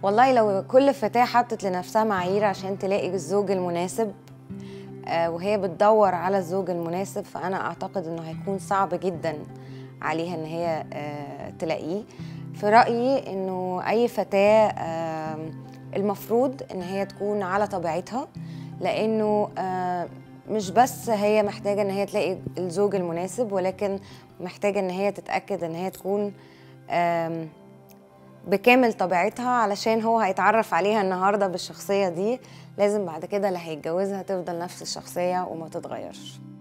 والله لو كل فتاة حطت لنفسها معايير عشان تلاقي الزوج المناسب آه، وهي بتدور على الزوج المناسب فأنا أعتقد إنه هيكون صعب جدا عليها إن هي آه، تلاقيه في رأيي إنه أي فتاة آم، المفروض إن هي تكون على طبيعتها لأنه آه، مش بس هي محتاجة إن هي تلاقي الزوج المناسب ولكن محتاجة إن هي تتأكد إن هي تكون آم، بكامل طبيعتها علشان هو هيتعرف عليها النهارده بالشخصيه دي لازم بعد كده اللي هيتجوزها تفضل نفس الشخصيه وما تتغيرش